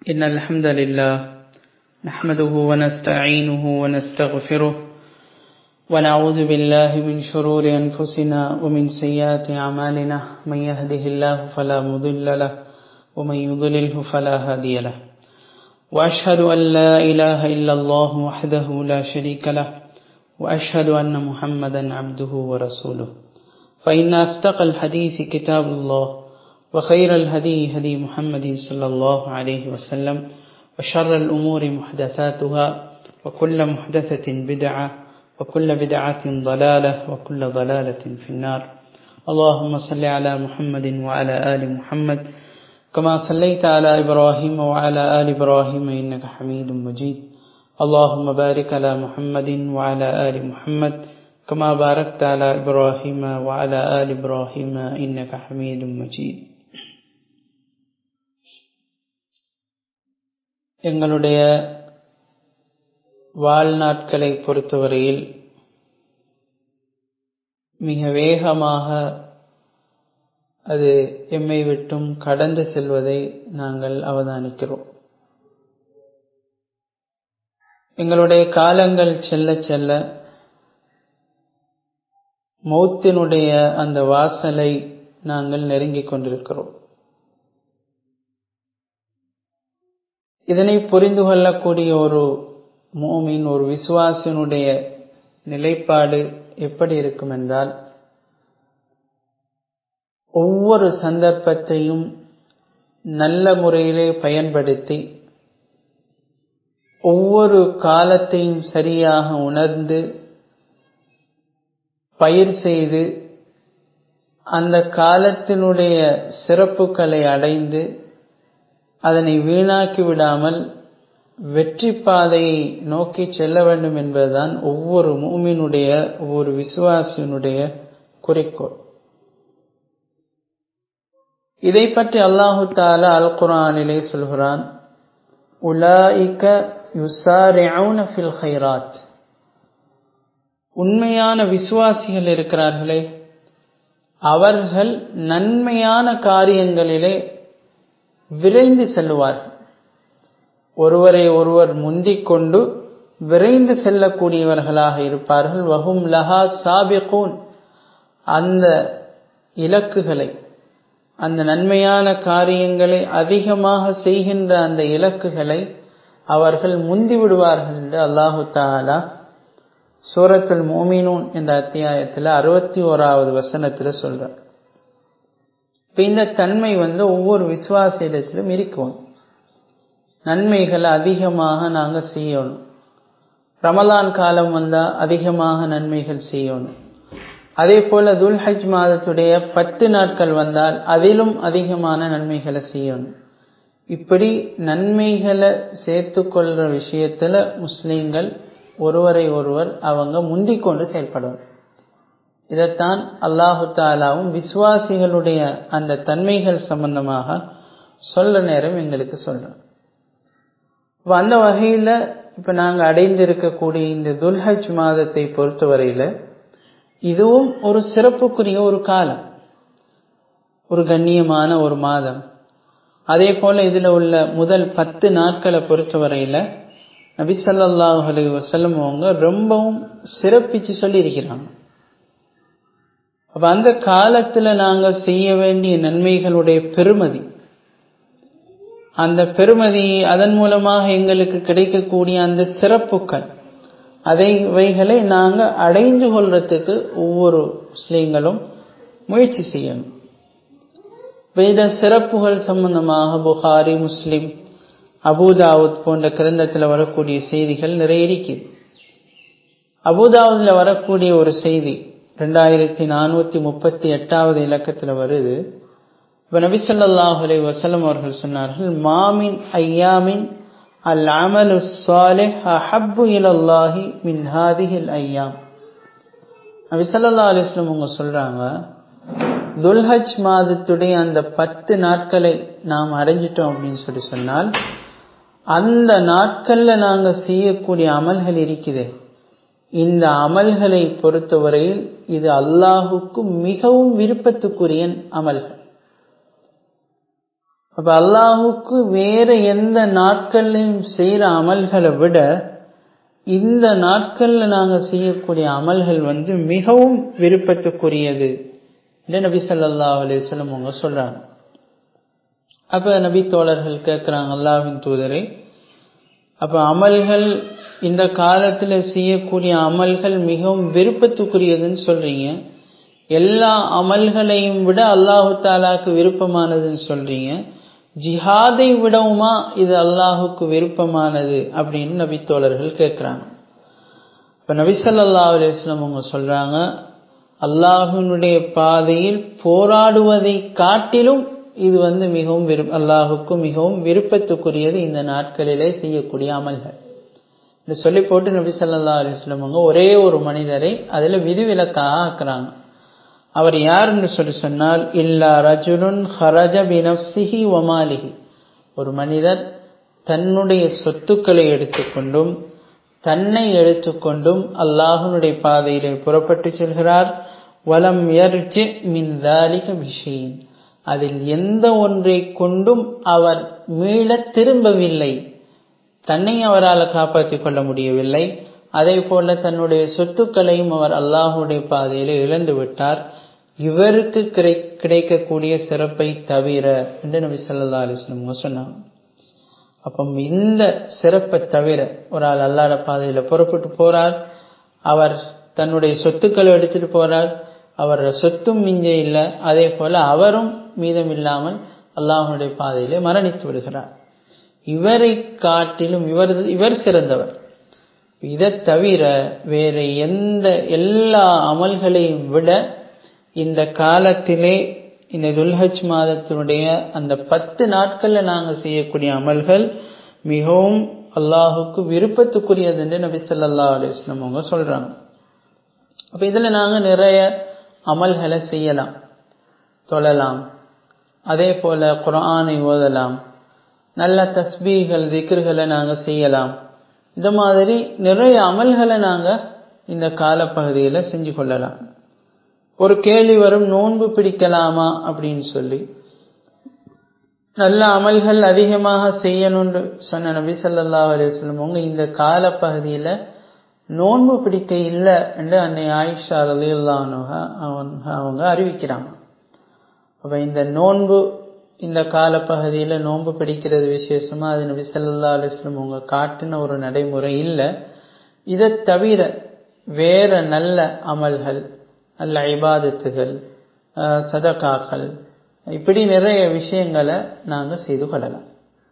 إن الحمد لله نحمده ونستعينه ونستغفره ونعوذ بالله من شرور أنفسنا ومن سيئات أعمالنا من يهده الله فلا مضل له ومن يضلله فلا هادي له وأشهد أن لا إله إلا الله وحده لا شريك له وأشهد أن محمدا عبده ورسوله فإن أصدق الحديث كتاب الله وخير الهدي هدي محمد صلى الله عليه وسلم وشر الأمور محدثاتها وكل محدثة بدعة وكل بدعة ضلالة وكل ضلالة في النار اللهم صل على محمد وعلى آل محمد كما صليت على إبراهيم وعلى آل إبراهيم إنك حميد مجيد اللهم بارك على محمد وعلى آل محمد كما باركت على إبراهيم وعلى آل إبراهيم إنك حميد مجيد எங்களுடைய வாழ்நாட்களை பொறுத்தவரையில் மிக வேகமாக அது எம்மை விட்டும் கடந்து செல்வதை நாங்கள் அவதானிக்கிறோம் எங்களுடைய காலங்கள் செல்ல செல்ல மௌத்தினுடைய அந்த வாசலை நாங்கள் நெருங்கிக் கொண்டிருக்கிறோம் இதனை புரிந்து கொள்ளக்கூடிய ஒரு மோமின் ஒரு விசுவாசினுடைய நிலைப்பாடு எப்படி இருக்கும் என்றால் ஒவ்வொரு சந்தர்ப்பத்தையும் நல்ல முறையிலே பயன்படுத்தி ஒவ்வொரு காலத்தையும் சரியாக உணர்ந்து பயிர் செய்து அந்த காலத்தினுடைய சிறப்புகளை அடைந்து அதனை வீணாக்கி விடாமல் வெற்றி பாதையை நோக்கி செல்ல வேண்டும் என்பதுதான் ஒவ்வொரு மூமினுடைய ஒவ்வொரு விசுவாசியினுடைய குறிக்கோள் இதை பற்றி அல்லாஹு தாலா அல் குரானிலே சொல்கிறான் உலாயிக்க யுசாரிஊன ஃபில் ஹைராத் உண்மையான விசுவாசிகள் இருக்கிறார்களே அவர்கள் நன்மையான காரியங்களிலே விரைந்து செல்லுவார்கள் ஒருவரை ஒருவர் முந்திக் கொண்டு விரைந்து செல்லக்கூடியவர்களாக இருப்பார்கள் வகும் லஹா சாபிகூன் அந்த இலக்குகளை அந்த நன்மையான காரியங்களை அதிகமாக செய்கின்ற அந்த இலக்குகளை அவர்கள் முந்தி விடுவார்கள் என்று அல்லாஹு தாலா சூரத்துல் மோமினூன் என்ற அத்தியாயத்தில் அறுபத்தி ஓராவது வசனத்தில் சொல்றார் இப்போ இந்த தன்மை வந்து ஒவ்வொரு விசுவாச இடத்திலும் இருக்கும் நன்மைகளை அதிகமாக நாங்கள் செய்யணும் ரமலான் காலம் வந்தால் அதிகமாக நன்மைகள் செய்யணும் அதே போல துல்ஹஜ் மாதத்துடைய பத்து நாட்கள் வந்தால் அதிலும் அதிகமான நன்மைகளை செய்யணும் இப்படி நன்மைகளை சேர்த்து கொள்ற விஷயத்துல முஸ்லீம்கள் ஒருவரை ஒருவர் அவங்க முந்திக் கொண்டு செயல்படணும் இதைத்தான் அல்லாஹு தாலாவும் விசுவாசிகளுடைய அந்த தன்மைகள் சம்பந்தமாக சொல்ற நேரம் எங்களுக்கு சொல்றோம் இப்போ அந்த வகையில் இப்போ நாங்கள் அடைந்திருக்கக்கூடிய இந்த துல்ஹஜ் மாதத்தை பொறுத்தவரையில் இதுவும் ஒரு சிறப்புக்குரிய ஒரு காலம் ஒரு கண்ணியமான ஒரு மாதம் அதே போல இதில் உள்ள முதல் பத்து நாட்களை பொறுத்தவரையில் நபிசல்லாஹ் அலி வசல்லம் அவங்க ரொம்பவும் சிறப்பிச்சு சொல்லியிருக்கிறாங்க அப்போ அந்த காலத்தில் நாங்கள் செய்ய வேண்டிய நன்மைகளுடைய பெருமதி அந்த பெருமதி அதன் மூலமாக எங்களுக்கு கிடைக்கக்கூடிய அந்த சிறப்புகள் அதைவைகளை நாங்கள் அடைந்து கொள்றதுக்கு ஒவ்வொரு முஸ்லீம்களும் முயற்சி செய்யணும் வேத சிறப்புகள் சம்பந்தமாக புகாரி முஸ்லிம் அபுதாவுத் போன்ற கிரந்தத்தில் வரக்கூடிய செய்திகள் நிறைய இருக்குது அபுதாவுதில் வரக்கூடிய ஒரு செய்தி ரெண்டாயிரத்தி நானூற்றி முப்பத்தி எட்டாவது இலக்கத்தில் வருது இப்போ நபிசல்லாஹ் அலி வசலம் அவர்கள் சொன்னார்கள் மாமின் ஐயாமின் அல் அமலு சாலே அஹப்பு இலல்லாஹி மின் ஹாதிஹில் ஐயாம் நபிசல்லா அலிஸ்லம் அவங்க சொல்றாங்க துல்ஹஜ் மாதத்துடைய அந்த பத்து நாட்களை நாம் அடைஞ்சிட்டோம் அப்படின்னு சொல்லி சொன்னால் அந்த நாட்கள்ல நாங்க செய்யக்கூடிய அமல்கள் இருக்குது இந்த அமல்களை பொறுத்தவரையில் இது அல்லாஹுக்கு மிகவும் விருப்பத்துக்குரிய அமல்கள் அப்ப அல்லாஹுக்கு வேற எந்த நாட்கள்லையும் செய்யற அமல்களை விட இந்த நாட்கள்ல நாங்க செய்யக்கூடிய அமல்கள் வந்து மிகவும் விருப்பத்துக்குரியது என்று நபி ஸல்லல்லாஹு அலைஹி வஸல்லம் அவங்க சொல்றாங்க அப்ப நபி தோழர்கள் கேட்கிறாங்க அல்லாஹ்வின் தூதரை அப்ப அமல்கள் இந்த காலத்துல செய்யக்கூடிய அமல்கள் மிகவும் விருப்பத்துக்குரியதுன்னு சொல்றீங்க எல்லா அமல்களையும் விட அல்லாஹு தாலாக்கு விருப்பமானதுன்னு சொல்றீங்க ஜிஹாதை விடவுமா இது அல்லாஹுக்கு விருப்பமானது அப்படின்னு நபி தோழர்கள் கேட்குறாங்க இப்போ நபி ஸல்லல்லாஹு அலைஹி வஸல்லம் அவங்க சொல்றாங்க அல்லாஹினுடைய பாதையில் போராடுவதை காட்டிலும் இது வந்து மிகவும் விரு அல்லாஹுக்கு மிகவும் விருப்பத்துக்குரியது இந்த நாட்களிலே செய்யக்கூடிய அமல்கள் இந்த சொல்லி போட்டு நபி ஸல்லல்லாஹு அலைஹி வஸல்லம் அவங்க ஒரே ஒரு மனிதரை அதில் விதிவிலக்காக ஆக்குறாங்க அவர் யார் என்று சொல்லி சொன்னால் இல்லா ரஜுலுன் ஹரஜ பினப்சிஹி ஒமாலிஹி ஒரு மனிதர் தன்னுடைய சொத்துக்களை எடுத்துக்கொண்டும் தன்னை எடுத்துக்கொண்டும் அல்லாஹனுடைய பாதையிலே புறப்பட்டு செல்கிறார் வலம் யர்ஜி மின் தாலிக விஷயம் அதில் எந்த ஒன்றை கொண்டும் அவர் மீள திரும்பவில்லை தன்னை அவரால் காப்பாற்றிக் கொள்ள முடியவில்லை அதே போல தன்னுடைய சொத்துக்களையும் அவர் அல்லாஹுடைய பாதையிலே இழந்து விட்டார் இவருக்கு கிடை கிடைக்கக்கூடிய சிறப்பை தவிர என்று நபி சொல்லா அலிஸ்லம் சொன்னாங்க அப்போ இந்த சிறப்பை தவிர ஒரு ஆள் அல்லாட பாதையில புறப்பட்டு போறார் அவர் தன்னுடைய சொத்துக்களை எடுத்துட்டு போறார் அவர் சொத்தும் மிஞ்ச இல்லை அதே போல அவரும் மீதம் இல்லாமல் அல்லாஹனுடைய பாதையிலே மரணித்து விடுகிறார் இவரை காட்டிலும் இவர் இவர் சிறந்தவர் இதை தவிர வேற எந்த எல்லா அமல்களையும் விட இந்த காலத்திலே இந்த துல்ஹஜ் மாதத்தினுடைய அந்த பத்து நாட்கள்ல நாங்க செய்யக்கூடிய அமல்கள் மிகவும் அல்லாஹுக்கு விருப்பத்துக்குரியது என்று நபி சொல்லா அலிஸ்லாம் அவங்க சொல்றாங்க அப்ப இதுல நாங்க நிறைய அமல்களை செய்யலாம் தொழலாம் அதே போல குரானை ஓதலாம் நல்ல தஸ்பீகள் திக்ர்களை நாங்க செய்யலாம் இந்த மாதிரி நிறைய அமல்களை நாங்க இந்த காலப்பகுதியில செஞ்சு கொள்ளலாம் ஒரு கேள்வி வரும் நோன்பு பிடிக்கலாமா அப்படின்னு சொல்லி நல்ல அமல்கள் அதிகமாக செய்யணும்னு சொன்ன நபி சொல்லா அலிஸ்லம் அவங்க இந்த காலப்பகுதியில் நோன்பு பிடிக்க இல்லை என்று அன்னை ஆயிஷா ரலியுல்லானுக அவங்க அறிவிக்கிறாங்க அப்போ இந்த நோன்பு இந்த காலப்பகுதியில் நோன்பு பிடிக்கிறது விசேஷமாக அது நபி சொல்லா அலிஸ்லம் அவங்க காட்டின ஒரு நடைமுறை இல்லை இதை தவிர வேற நல்ல அமல்கள் நல்ல ஐபாதத்துகள் சதகாக்கள் இப்படி நிறைய விஷயங்களை நாங்கள் செய்து கொள்ளலாம்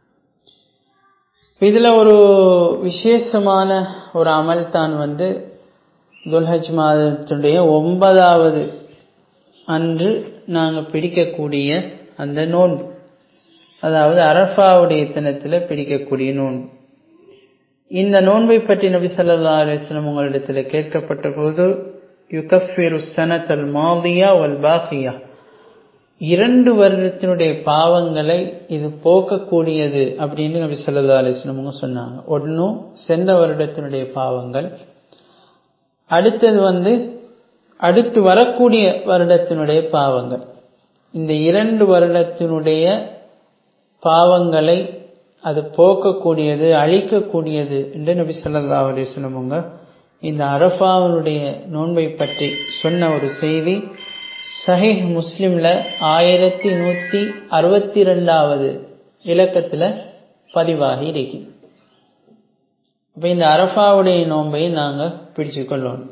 இதில் ஒரு விசேஷமான ஒரு அமல் தான் வந்து துல்ஹஜ் மாதத்துடைய ஒன்பதாவது அன்று நாங்கள் பிடிக்கக்கூடிய அந்த நோன்பு அதாவது அரஃபாவுடைய தினத்தில் பிடிக்கக்கூடிய நோன்பு இந்த நோன்பை பற்றி நபி சொல்லா அலுவலம் உங்களிடத்தில் கேட்கப்பட்ட போது யுகஃபிரு சனத்தல் மாதியா வல் பாக்கியா இரண்டு வருடத்தினுடைய பாவங்களை இது போக்கக்கூடியது அப்படின்னு நபி சொல்லா அலிஸ்லமுங்க சொன்னாங்க ஒன்றும் சென்ற வருடத்தினுடைய பாவங்கள் அடுத்தது வந்து அடுத்து வரக்கூடிய வருடத்தினுடைய பாவங்கள் இந்த இரண்டு வருடத்தினுடைய பாவங்களை அது போக்கக்கூடியது அழிக்கக்கூடியது என்று நபி சொல்லா அலிஸ்லமுங்க இந்த அரஃபாவினுடைய நோன்பை பற்றி சொன்ன ஒரு செய்தி சஹீஹ் முஸ்லிம்ல ஆயிரத்தி நூத்தி அறுபத்தி ரெண்டாவது இலக்கத்துல பதிவாகி இருக்கு இப்ப இந்த அரஃபாவுடைய நோன்பை நாங்க பிடிச்சு கொள்ளணும்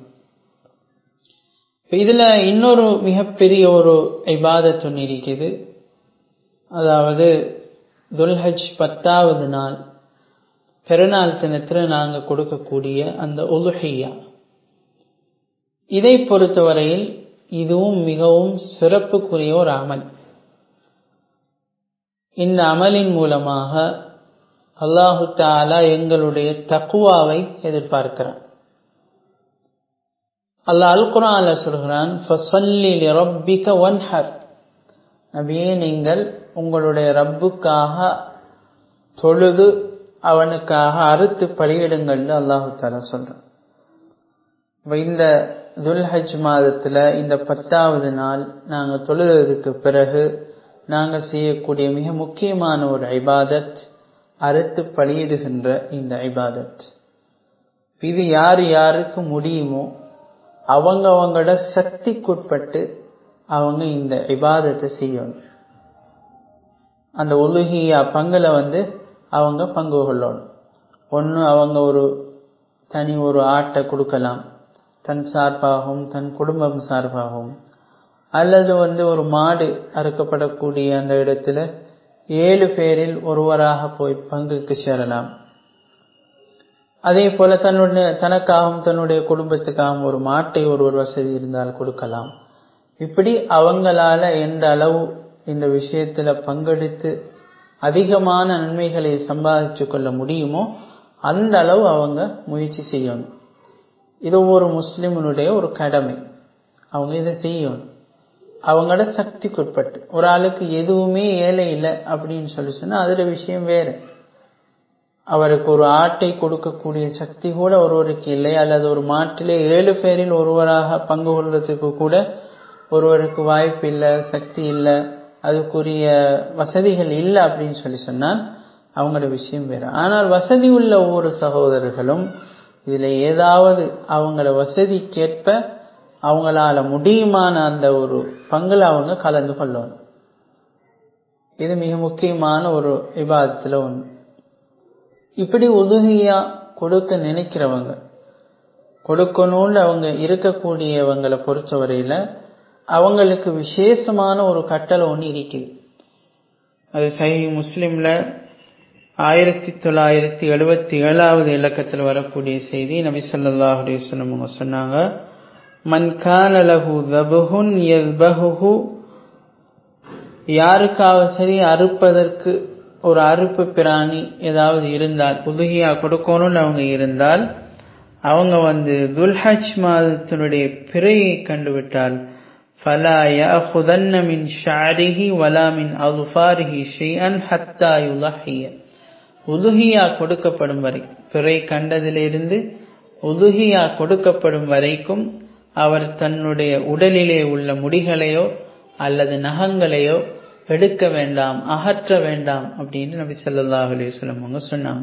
இதுல இன்னொரு மிகப்பெரிய ஒரு இபாதத் ஒன்று இருக்குது அதாவது துல்ஹஜ் பத்தாவது நாள் பெருநாள் தினத்தில் நாங்கள் கொடுக்கக்கூடிய அந்த உலுஹையா இதை பொறுத்தவரையில் இதுவும் மிகவும் சிறப்புக்குரிய ஒரு அமல் இந்த அமலின் மூலமாக அல்லாஹு தாலா எங்களுடைய தக்குவாவை எதிர்பார்க்கிறான் அல்லாஹ் அல் குரான்ல சொல்கிறான் நபியே நீங்கள் உங்களுடைய ரப்புக்காக தொழுது அவனுக்காக அறுத்து பலியிடுங்கள்னு அல்லாஹு தாலா சொல்றான் இந்த துல்ஹஜ் மாதத்துல இந்த பத்தாவது நாள் நாங்க தொழுதுக்கு பிறகு நாங்கள் செய்யக்கூடிய மிக முக்கியமான ஒரு ஐபாதத் அறுத்து பலியிடுகின்ற இந்த ஐபாதத் இது யார் யாருக்கு முடியுமோ அவங்க அவங்களோட சக்திக்குட்பட்டு அவங்க இந்த இபாதத்தை செய்யணும் அந்த ஒழுகியா பங்குல வந்து அவங்க பங்கு கொள்ளணும் ஒன்று அவங்க ஒரு தனி ஒரு ஆட்டை கொடுக்கலாம் தன் சார்பாகவும் தன் குடும்பம் சார்பாகவும் அல்லது வந்து ஒரு மாடு அறுக்கப்படக்கூடிய அந்த இடத்துல ஏழு பேரில் ஒருவராக போய் பங்குக்கு சேரலாம் அதே போல தன்னுடைய தனக்காகவும் தன்னுடைய குடும்பத்துக்காகவும் ஒரு மாட்டை ஒருவர் வசதி இருந்தால் கொடுக்கலாம் இப்படி அவங்களால எந்த அளவு இந்த விஷயத்துல பங்கெடுத்து அதிகமான நன்மைகளை சம்பாதிச்சு கொள்ள முடியுமோ அந்த அளவு அவங்க முயற்சி செய்யணும் இது ஒவ்வொரு முஸ்லிமனுடைய ஒரு கடமை அவங்க இதை செய்யணும் அவங்களோட சக்திக்குட்பட்டு ஒரு ஆளுக்கு எதுவுமே ஏழை இல்லை அப்படின்னு சொல்லி சொன்னா அதுல விஷயம் வேற அவருக்கு ஒரு ஆட்டை கொடுக்கக்கூடிய சக்தி கூட ஒருவருக்கு இல்லை அல்லது ஒரு மாட்டிலே ஏழு பேரில் ஒருவராக பங்கு கொள்றதுக்கு கூட ஒருவருக்கு வாய்ப்பு இல்லை சக்தி இல்லை அதுக்குரிய வசதிகள் இல்லை அப்படின்னு சொல்லி சொன்னால் அவங்களோட விஷயம் வேற ஆனால் வசதி உள்ள ஒவ்வொரு சகோதரர்களும் இதுல ஏதாவது அவங்களோட வசதிக்கேற்ப அவங்களால முடியுமான அந்த ஒரு பங்குல அவங்க கலந்து கொள்ளணும் இது மிக முக்கியமான ஒரு விவாதத்துல ஒன்று இப்படி உதவியா கொடுக்க நினைக்கிறவங்க கொடுக்கணும்னு அவங்க இருக்கக்கூடியவங்களை பொறுத்தவரையில அவங்களுக்கு விசேஷமான ஒரு கட்டளை ஒன்று இருக்குது அது சஹி முஸ்லிம்ல ஆயிரத்தி தொள்ளாயிரத்தி எழுபத்தி ஏழாவது இலக்கத்தில் வரக்கூடிய செய்தி நபி சொல்லாஹ் அலிஸ்லம் அவங்க சொன்னாங்க மன் கான லஹு தபுஹுன் யஸ்பஹுஹு யாருக்காவது சரி அறுப்பதற்கு ஒரு அறுப்பு பிராணி ஏதாவது இருந்தால் உதுகியா கொடுக்கணும்னு அவங்க இருந்தால் அவங்க வந்து துல்ஹஜ் மாதத்தினுடைய பிறையை கண்டுவிட்டால் ஃபலா يأخذن من شعره ولا من أظفاره شيئا حتى يضحي உதுகியா கொடுக்கப்படும் வரை பிறை கண்டதிலிருந்து உதுகியா கொடுக்கப்படும் வரைக்கும் அவர் தன்னுடைய உடலிலே உள்ள முடிகளையோ அல்லது நகங்களையோ எடுக்க வேண்டாம் அகற்ற வேண்டாம் அப்படின்னு நபி சொல்லாஹ் அலிஸ்லம் அவங்க சொன்னாங்க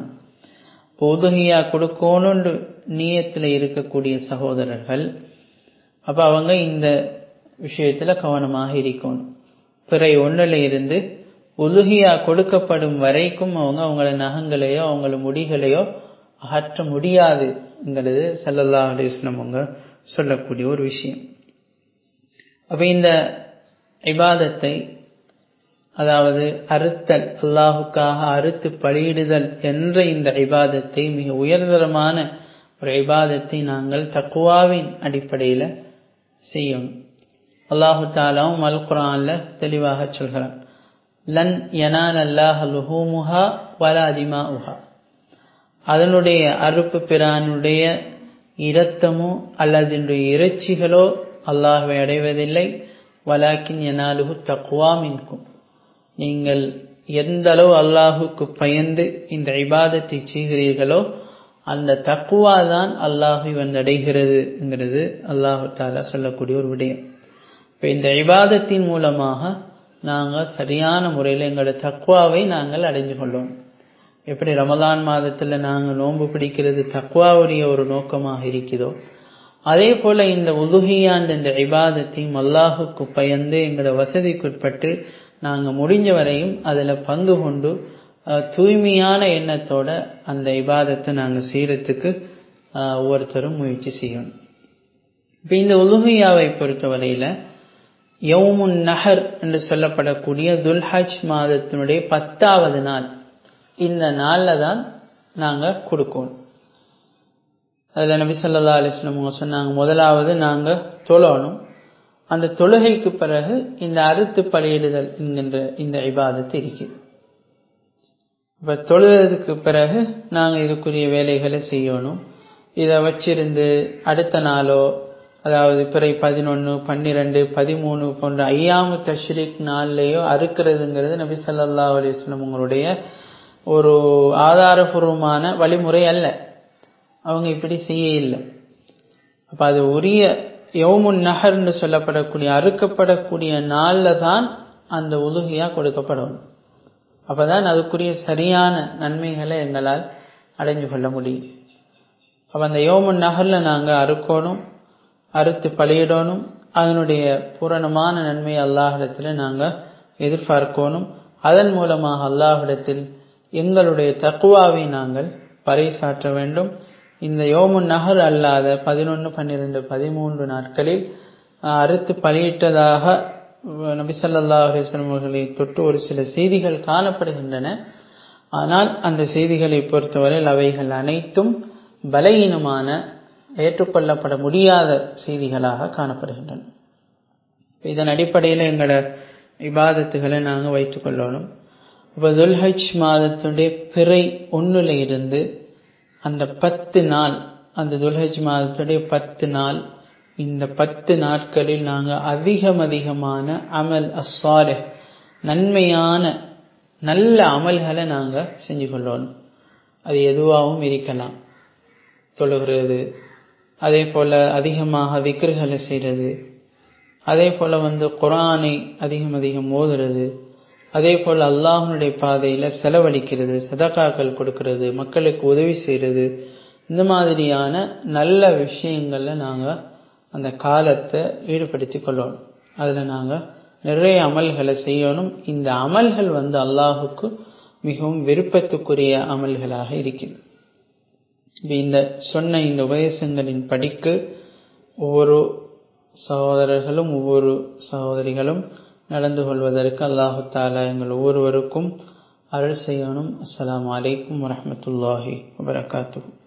உதுகியா கொடுக்கணும்னு நீயத்தில் இருக்கக்கூடிய சகோதரர்கள் அப்ப அவங்க இந்த விஷயத்துல கவனமாக இருக்கணும் பிறை ஒன்றில் இருந்து உலுகியா கொடுக்கப்படும் வரைக்கும் அவங்க அவங்கள நகங்களையோ அவங்கள முடிகளையோ அகற்ற முடியாதுங்கிறது சல்லல்லா அலிஸ்லம் அவங்க சொல்லக்கூடிய ஒரு விஷயம் அப்ப இந்த இபாதத்தை அதாவது அறுத்தல் அல்லாஹுக்காக அறுத்து பலியிடுதல் என்ற இந்த இபாதத்தை மிக உயர்தரமான ஒரு இபாதத்தை நாங்கள் தக்குவாவின் அடிப்படையில் செய்யணும் அல்லாஹு தாலாவும் அல் குரான்ல தெளிவாக சொல்கிறான் லன் யனான் அல்லாஹ் லுஹூமுஹா வலா திமாஉஹா அதனுடைய அறுப்பு பிரானுடைய இரத்தமோ அல்லது இறைச்சிகளோ அல்லாஹுவை அடைவதில்லை வலாக்கின் எனாலுகு தக்குவா மின்கும் நீங்கள் எந்த அளவு அல்லாஹுக்கு பயந்து இந்த இபாதத்தை செய்கிறீர்களோ அந்த தக்குவா தான் அல்லாஹு வந்தடைகிறதுங்கிறது அல்லாஹு தாலா சொல்லக்கூடிய ஒரு விடயம் இப்போ இந்த இபாதத்தின் மூலமாக நாங்கள் சரியான முறையில் எங்களோட தக்குவாவை நாங்கள் அடைஞ்சு கொள்ளோம் எப்படி ரமலான் மாதத்தில் நாங்கள் நோன்பு பிடிக்கிறது தக்குவாவுடைய ஒரு நோக்கமாக இருக்கிறதோ அதே போல இந்த உதுகியாண்ட இந்த இபாதத்தையும் அல்லாஹுக்கு பயந்து எங்களோட வசதிக்குட்பட்டு நாங்கள் முடிஞ்ச வரையும் அதில் பங்கு கொண்டு தூய்மையான எண்ணத்தோட அந்த இபாதத்தை நாங்கள் செய்யறதுக்கு ஒவ்வொருத்தரும் முயற்சி செய்யணும் இப்போ இந்த உலுகையாவை பொறுத்தவரையில் யவுமுன் நஹர் என்று சொல்லப்படக்கூடிய துல்ஹஜ் மாதத்தினுடைய பத்தாவது நாள் இந்த நாளில் தான் நாங்கள் கொடுக்கணும் அதில் நபி சொல்லா அலிஸ்லம் சொன்னாங்க முதலாவது நாங்கள் தொழணும் அந்த தொழுகைக்கு பிறகு இந்த அறுத்து பலியிடுதல் என்கின்ற இந்த இபாதத்து இருக்குது இப்போ தொழுகிறதுக்கு பிறகு நாங்கள் இதுக்குரிய வேலைகளை செய்யணும் இதை வச்சிருந்து அடுத்த நாளோ அதாவது பிறை பதினொன்று பன்னிரெண்டு பதிமூணு போன்ற ஐயாமு தஷ்ரீக் நாள்லேயோ அறுக்கிறதுங்கிறது நபி சல்லா அலிஸ்லம் உங்களுடைய ஒரு ஆதாரபூர்வமான வழிமுறை அல்ல அவங்க இப்படி செய்ய இல்லை அப்போ அது உரிய யவுமுன் நகர்னு சொல்லப்படக்கூடிய அறுக்கப்படக்கூடிய நாளில் தான் அந்த உலுகையா கொடுக்கப்படணும் அப்பதான் அதுக்குரிய சரியான நன்மைகளை எங்களால் அடைஞ்சு கொள்ள முடியும் அப்போ அந்த யோமுன் நகரில் நாங்கள் அறுக்கணும் அறுத்து பலியிடணும் அதனுடைய பூரணமான நன்மை அல்லாஹிடத்தில் நாங்கள் எதிர்பார்க்கணும் அதன் மூலமாக அல்லாஹிடத்தில் எங்களுடைய தக்குவாவை நாங்கள் பறைசாற்ற வேண்டும் இந்த யோமுன் நகர் அல்லாத பதினொன்று பன்னிரெண்டு பதிமூன்று நாட்களில் அறுத்து பலியிட்டதாக நபிசல்லா அலிஸ்லம் அவர்களை தொட்டு ஒரு சில செய்திகள் காணப்படுகின்றன ஆனால் அந்த செய்திகளை பொறுத்தவரையில் அவைகள் அனைத்தும் பலகீனமான ஏற்றுக்கொள்ளப்பட முடியாத செய்திகளாக காணப்படுகின்றன இதன் அடிப்படையில் எங்களோட இபாதத்துகளை நாங்கள் வைத்துக்கொள்ளணும் இப்போ துல்ஹஜ் மாதத்துடைய பிறை ஒன்றுல இருந்து அந்த பத்து நாள் அந்த துல்ஹஜ் மாதத்துடைய பத்து நாள் இந்த பத்து நாட்களில் நாங்கள் அதிகம் அதிகமான அமல் அஸ்வாலே நன்மையான நல்ல அமல்களை நாங்கள் செஞ்சு கொள்ளணும் அது எதுவாகவும் இருக்கலாம் தொழுகிறது அதே போல் அதிகமாக விக்கிரகளை செய்கிறது அதே போல் வந்து குரானை அதிகம் அதிகம் ஓதுறது அதே போல் அல்லாஹனுடைய பாதையில் செலவழிக்கிறது சதக்காக்கள் கொடுக்கறது மக்களுக்கு உதவி செய்கிறது இந்த மாதிரியான நல்ல விஷயங்களில் நாங்கள் அந்த காலத்தை ஈடுபடுத்தி கொள்ளணும் அதில் நாங்கள் நிறைய அமல்களை செய்யணும் இந்த அமல்கள் வந்து அல்லாஹுக்கு மிகவும் விருப்பத்துக்குரிய அமல்களாக இருக்குது இந்த சொன்ன இந்த உபதேசங்களின் படிக்கு ஒவ்வொரு சகோதரர்களும் ஒவ்வொரு சகோதரிகளும் நடந்து கொள்வதற்கு அல்லாஹு தாலா எங்கள் ஒவ்வொருவருக்கும் அருள் செய்யணும் அஸ்லாம் வலைக்கம் வரமத்துல்லாஹி வபரகாத்து